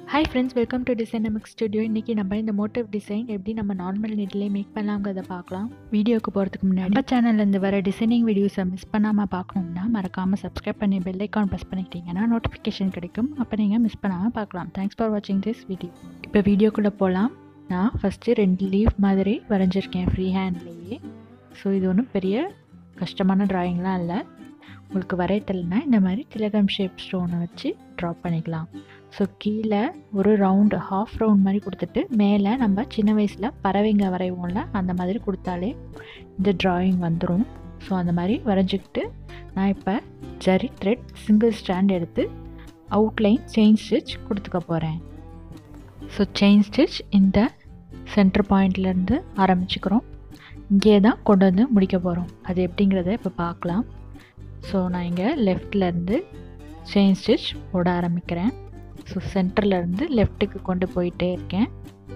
hi friends welcome to designamic studio இன்றைக்கி நம்ம இந்த மோட்டிவ் டிசைன் எப்படி நம்ம நார்மல் நீட்லேயே மேக் பண்ணலாங்கிறத பார்க்கலாம் வீடியோக்கு போகிறதுக்கு முன்னாடி நம்ம சேனல்லேருந்து வர டிசைனிங் வீடியோஸை மிஸ் பண்ணாமல் பார்க்கணும்னா மறக்காமல் சப்ஸ்கிரைப் பண்ணி பெல் ஐக்கான் ப்ரெஸ் பண்ணிக்கிட்டீங்கன்னா நோட்டிஃபிகேஷன் கிடைக்கும் அப்போ நீங்கள் மிஸ் பண்ணாமல் பார்க்கலாம் தேங்க்ஸ் ஃபார் வாட்சிங் திஸ் வீடியோ இப்போ வீடியோக்குள்ளே போகலாம் நான் ஃபஸ்ட்டு ரெண்டு லீவ் மாதிரி வரைஞ்சிருக்கேன் ஃப்ரீ ஹேண்ட்லேயே ஸோ இது ஒன்றும் பெரிய கஷ்டமான ட்ராயிங்லாம் இல்லை உங்களுக்கு வரையத்தலைன்னா இந்த மாதிரி திலகம் ஷேப் ஸ்டோனை வச்சு ட்ரா பண்ணிக்கலாம் ஸோ கீழே ஒரு ரவுண்டு ஹாஃப் ரவுண்ட் மாதிரி கொடுத்துட்டு மேலே நம்ம சின்ன வயசில் பறவைங்க வரைவோம்ல அந்த மாதிரி கொடுத்தாலே இந்த ட்ராயிங் வந்துடும் ஸோ அந்த மாதிரி வரைஞ்சிக்கிட்டு நான் இப்போ ஜரி த்ரெட் சிங்கிள் ஸ்டாண்ட் எடுத்து அவுட்லைன் செயின் ஸ்டிச் கொடுத்துக்க போகிறேன் ஸோ செயின் ஸ்டிச் இந்த சென்டர் பாயிண்ட்லேருந்து ஆரம்பிச்சுக்கிறோம் இங்கே தான் கொண்டு வந்து முடிக்க போகிறோம் அது எப்படிங்கிறத இப்போ பார்க்கலாம் ஸோ நான் இங்கே லெஃப்ட்லேருந்து செயின் ஸ்டிச் போட ஆரம்பிக்கிறேன் ஸோ சென்டர்லேருந்து லெஃப்ட்டுக்கு கொண்டு போயிட்டே இருக்கேன்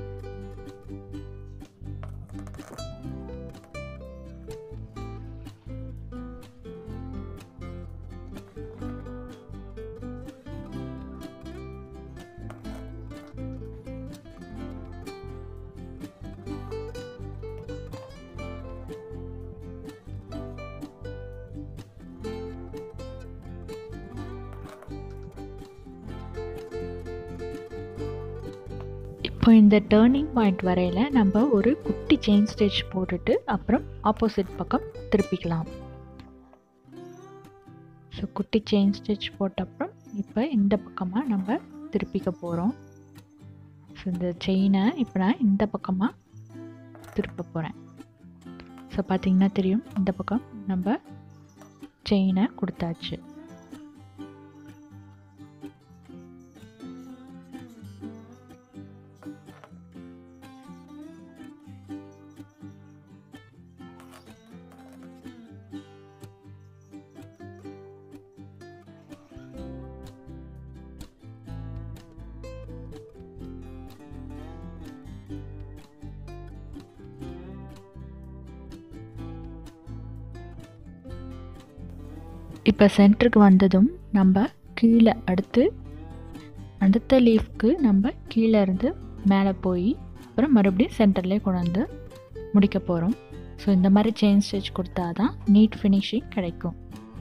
இப்போ இந்த டேர்னிங் பாயிண்ட் வரையில் நம்ம ஒரு குட்டி செயின் ஸ்டிச் போட்டுட்டு அப்புறம் ஆப்போசிட் பக்கம் திருப்பிக்கலாம் ஸோ குட்டி செயின் ஸ்டிச் போட்ட அப்புறம் இப்போ இந்த பக்கமாக நம்ம திருப்பிக்க போகிறோம் ஸோ இந்த செயினை இப்போ நான் இந்த பக்கமாக திருப்ப போகிறேன் ஸோ பார்த்திங்கன்னா தெரியும் இந்த பக்கம் நம்ம செயினை கொடுத்தாச்சு இப்போ சென்டருக்கு வந்ததும் நம்ம கீழே அடுத்து அடுத்த லீஃப்க்கு நம்ம கீழே இருந்து மேலே போய் அப்புறம் மறுபடியும் சென்டர்லேயே கொண்டு வந்து முடிக்க போகிறோம் ஸோ இந்த மாதிரி செயின் ஸ்டிச் கொடுத்தா தான் நீட் ஃபினிஷிங் கிடைக்கும்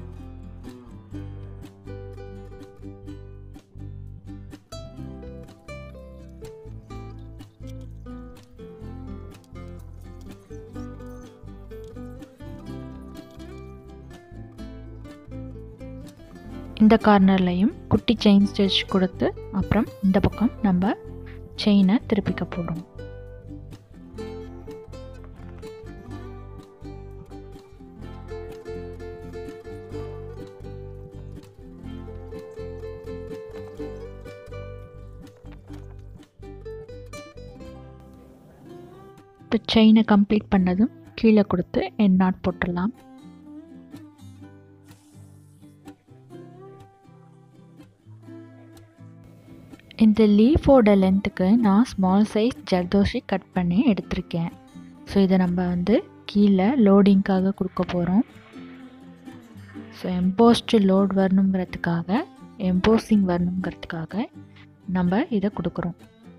இந்த கார்னர்லையும் குட்டி செயின் ஸ்டிச் கொடுத்து அப்புறம் இந்த பக்கம் நம்ம செயினை திருப்பிக்க போகிறோம் இப்போ செயினை கம்ப்ளீட் பண்ணதும் கீழே கொடுத்து என் நாட் போட்டுடலாம் இந்த லீஃபோட லென்த்துக்கு நான் ஸ்மால் சைஸ் ஜர்தோஷி கட் பண்ணி எடுத்திருக்கேன் ஸோ இதை நம்ம வந்து கீழே லோடிங்க்காக கொடுக்க போகிறோம் ஸோ எம்போஸ்டு லோட் வரணுங்கிறதுக்காக எம்போசிங் வரணுங்கிறதுக்காக நம்ம இதை கொடுக்குறோம்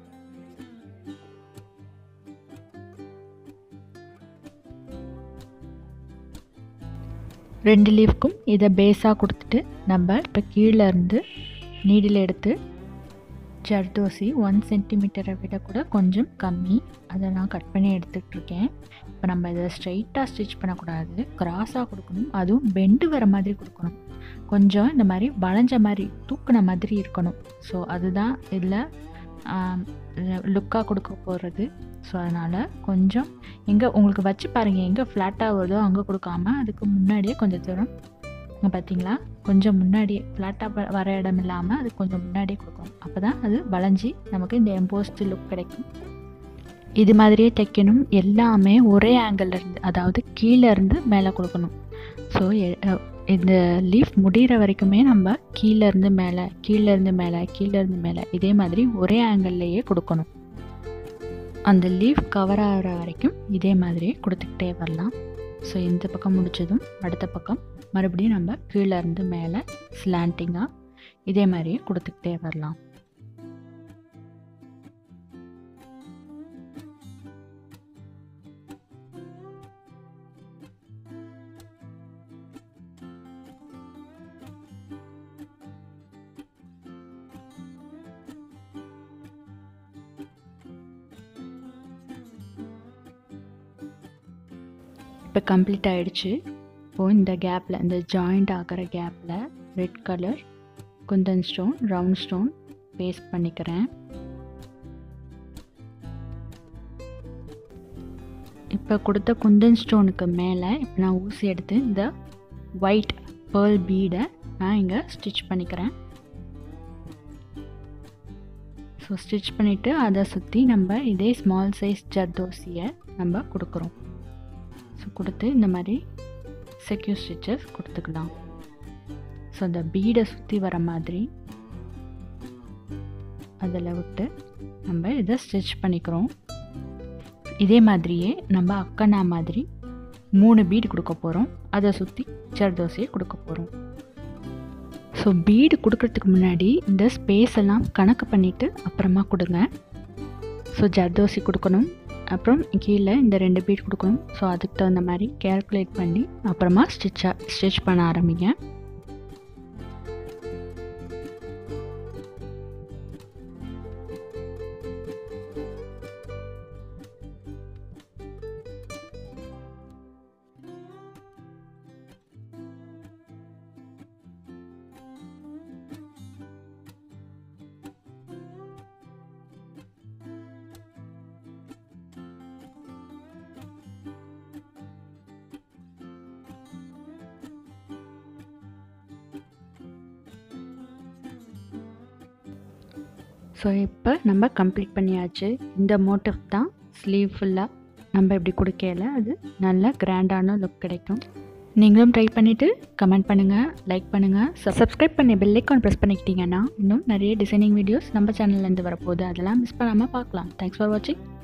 ரெண்டு லீஃப்க்கும் இதை பேஸாக கொடுத்துட்டு நம்ம இப்போ கீழே இருந்து நீடில் எடுத்து ஜர்தோசி ஒன் சென்டிமீட்டரை விட கூட கொஞ்சம் கம்மி அதை நான் கட் பண்ணி எடுத்துகிட்டு இருக்கேன் இப்போ நம்ம இதை ஸ்ட்ரைட்டாக ஸ்டிச் பண்ணக்கூடாது கிராஸாக கொடுக்கணும் அதுவும் பெண்டு வர மாதிரி கொடுக்கணும் கொஞ்சம் இந்த மாதிரி வளைஞ்ச மாதிரி தூக்குன மாதிரி இருக்கணும் ஸோ அதுதான் இதில் லுக்காக கொடுக்க போகிறது ஸோ அதனால் கொஞ்சம் எங்கே உங்களுக்கு வச்சு பாருங்கள் எங்கே ஃப்ளாட்டாக வருதோ அங்கே கொடுக்காம அதுக்கு முன்னாடியே கொஞ்சம் தூரம் இங்கே பார்த்தீங்களா கொஞ்சம் முன்னாடியே ஃப்ளாட்டாக வர இடம் இல்லாமல் அது கொஞ்சம் முன்னாடியே கொடுக்கணும் அப்போ தான் அது வளைஞ்சி நமக்கு இந்த எம்போஸ்ட் லுக் கிடைக்கும் இது மாதிரியே தைக்கணும் எல்லாமே ஒரே ஆங்கிள் இருந்து அதாவது கீழே இருந்து மேலே கொடுக்கணும் ஸோ இந்த லீஃப் முடிகிற வரைக்குமே நம்ம கீழே இருந்து மேலே கீழே இருந்து மேலே கீழே இருந்து மேலே இதே மாதிரி ஒரே ஆங்கிள்லேயே கொடுக்கணும் அந்த லீஃப் கவர் ஆகிற வரைக்கும் இதே மாதிரியே கொடுத்துக்கிட்டே வரலாம் ஸோ இந்த பக்கம் முடித்ததும் அடுத்த பக்கம் மறுபடியும் நம்ம கீழே இருந்து மேலே ஸ்லாண்டிங்காக இதே மாதிரியே கொடுத்துக்கிட்டே வரலாம் இப்போ கம்ப்ளீட் ஆகிடுச்சு இப்போது இந்த கேப்பில் இந்த ஜாயிண்ட் ஆகிற கேப்பில் red colour kundan stone round stone paste பண்ணிக்கிறேன் இப்போ கொடுத்த குந்தன் ஸ்டோனுக்கு மேலே இப்போ நான் ஊசி எடுத்து இந்த ஒயிட் பேர்ல் பீடை நான் இங்கே ஸ்டிச் பண்ணிக்கிறேன் ஸோ ஸ்டிச் பண்ணிவிட்டு அதை சுற்றி நம்ம இதே ஸ்மால் சைஸ் ஜர்தோசியை நம்ம கொடுக்குறோம் ஸோ கொடுத்து இந்த மாதிரி செக்யூர் ஸ்டிச்சஸ் கொடுத்துக்கலாம் ஸோ அந்த பீடை சுற்றி வர மாதிரி அதில் விட்டு நம்ம இதை ஸ்டிச் பண்ணிக்கிறோம் இதே மாதிரியே நம்ம அக்கனா மாதிரி மூணு பீடு கொடுக்க போகிறோம் அதை சுற்றி ஜர்தோசியை கொடுக்க போகிறோம் ஸோ பீடு கொடுக்கறதுக்கு முன்னாடி இந்த ஸ்பேஸ் எல்லாம் கணக்கு பண்ணிவிட்டு அப்புறமா கொடுங்க ஸோ ஜர்தோசி கொடுக்கணும் அப்புறம் கீழே இந்த ரெண்டு பீட் கொடுக்கணும் ஸோ அதுக்கு தகுந்த மாதிரி கேல்குலேட் பண்ணி அப்புறமா ஸ்டிச்சா ஸ்டிச் பண்ண ஆரம்பிங்க ஸோ இப்போ நம்ம கம்ப்ளீட் பண்ணியாச்சு இந்த மோட்டிவ் தான் ஸ்லீவ் ஃபுல்லாக நம்ம இப்படி கொடுக்கல அது நல்ல கிராண்டான லுக் கிடைக்கும் நீங்களும் ட்ரை பண்ணிவிட்டு கமெண்ட் பண்ணுங்கள் லைக் பண்ணுங்கள் சப்ஸ்கிரைப் பண்ணி பெல் ஐக்கான் ப்ரெஸ் பண்ணிக்கிட்டீங்கன்னா இன்னும் நிறைய டிசைனிங் வீடியோஸ் நம்ம சேனல்லேருந்து வரப்போகுது அதெல்லாம் மிஸ் பண்ணாமல் பார்க்கலாம் தேங்க்ஸ் ஃபார் வாட்சிங்